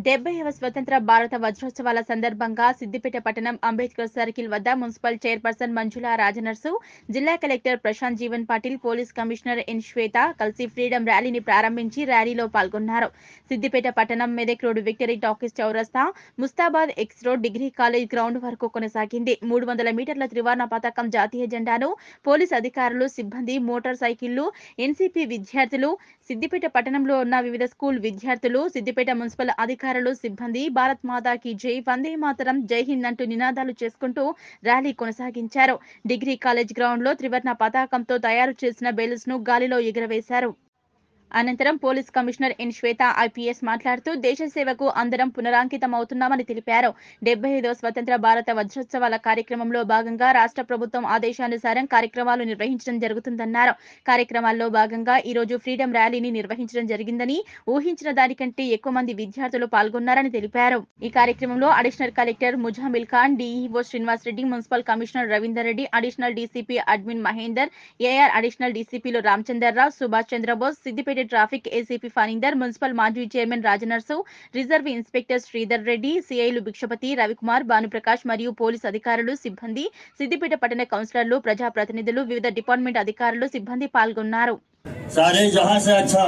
డెబ్బైవ స్వతంత్ర భారత వజ్రోత్సవాల సందర్భంగా సిద్దిపేట పట్టణం అంబేద్కర్ సర్కిల్ వద్ద మున్సిపల్ చైర్పర్సన్ మంజుల రాజనర్సు జిల్లా collector Prashant Jeevan Patil police commissioner N Shweta కలిసి ఫ్రీడమ్ ర్యాలీని ప్రారంభించి ర్యాలీలో పాల్గొన్నారు సిద్దిపేట పట్టణం మెదక్ రోడ్ విక్టరీ టాకీస్ చౌరస్తా Mustabad X road degree college ground వరకు కొనసాగింది మూడు వందల మీటర్ల త్రివర్ణ పతాకం జాతీయ జెండాను పోలీస్ అధికారులు సిబ్బంది మోటార్ సైకిళ్లు ఎన్సీపీ విద్యార్థులు సిద్దిపేట పట్టణంలో ఉన్న వివిధ స్కూల్ విద్యార్థులు సిద్దిపేట మున్సిపల్ అధికారులు సిబ్బంది భారత్ మాతాకి జై వందే మాతరం జై హింద్ అంటూ నినాదాలు చేసుకుంటూ ర్యాలీ కొనసాగించారు డిగ్రీ కాలేజ్ గ్రౌండ్ లో త్రివర్ణ పతాకంతో తయారు చేసిన బెలూన్స్ ను గాలిలో ఎగురవేశారు అనంతరం police commissioner N Shweta IPS మాట్లాడుతూ దేశ సేవకు అందరం పునరాంకితం అవుతున్నామని తెలిపారు డెబ్బై ఐదవ స్వతంత్ర భారత వజ్రోత్సవాల కార్యక్రమంలో భాగంగా రాష్ట్ర ప్రభుత్వం ఆదేశానుసారం కార్యక్రమాలు నిర్వహించడం జరుగుతుందన్నారు కార్యక్రమాల్లో భాగంగా ఈ రోజు ఫ్రీడమ్ ర్యాలీని నిర్వహించడం జరిగిందని ఊహించిన దానికంటే ఎక్కువ మంది విద్యార్థులు పాల్గొన్నారని తెలిపారు ఈ కార్యక్రమంలో additional collector Mujamil Khan DEO Srinivas Reddy municipal commissioner Ravinder Reddy additional DCP admin Mahender AR additional డీసీపీలు Ramachandar Rao Subhash Chandrabose Siddipet traffic ACP Phanindar municipal మాజీ chairman Rajanarsu reserve inspector Sridhar Reddy సిఐలు భిక్షపతి రవికుమార్ భానుప్రకాష్ మరియు పోలీస్ అధికారులు సిబ్బంది సిద్దిపేట పట్టణ కౌన్సిలర్లు ప్రజాప్రతినిధులు వివిధ డిపార్ట్మెంట్ అధికారులు సిబ్బంది పాల్గొన్నారు सारे जहां से अच्छा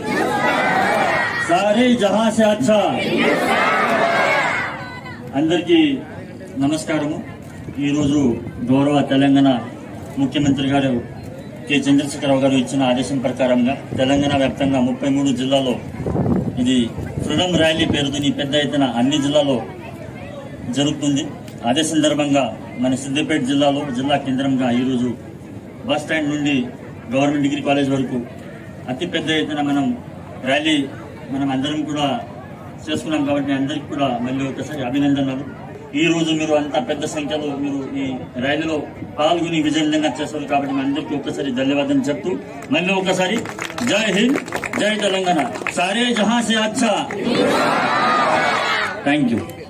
सारे जहां से अच्छा అందరికీ నమస్కారము ఈరోజు గౌరవ తెలంగాణ ముఖ్యమంత్రి గారు కె చంద్రశేఖరరావు గారు ఇచ్చిన ఆదేశం ప్రకారంగా తెలంగాణ వ్యాప్తంగా ముప్పై మూడు జిల్లాలో ఇది ఫ్రీడమ్ ర్యాలీ పేరుతోని పెద్ద ఎత్తున అన్ని జిల్లాలో జరుగుతుంది అదే సందర్భంగా మన సిద్దిపేట జిల్లాలో జిల్లా కేంద్రంగా ఈరోజు బస్ స్టాండ్ నుండి గవర్నమెంట్ డిగ్రీ కాలేజ్ వరకు అతి పెద్ద ఎత్తున మనం ర్యాలీ మనం అందరం కూడా చేసుకున్నాం కాబట్టి మీ అందరికీ కూడా మళ్ళీ ఒకసారి అభినందనలు ఈ రోజు మీరు అంత పెద్ద సంఖ్యలో మీరు ఈ ర్యాలీలో పాల్గొని విజయవంతంగా చేస్తారు కాబట్టి మీ అందరికీ ఒక్కసారి ధన్యవాదాలు చెప్తూ మళ్ళీ ఒకసారి జై హింద్ జై తెలంగాణ సారే జహాన్ సే అచ్చా థ్యాంక్ యూ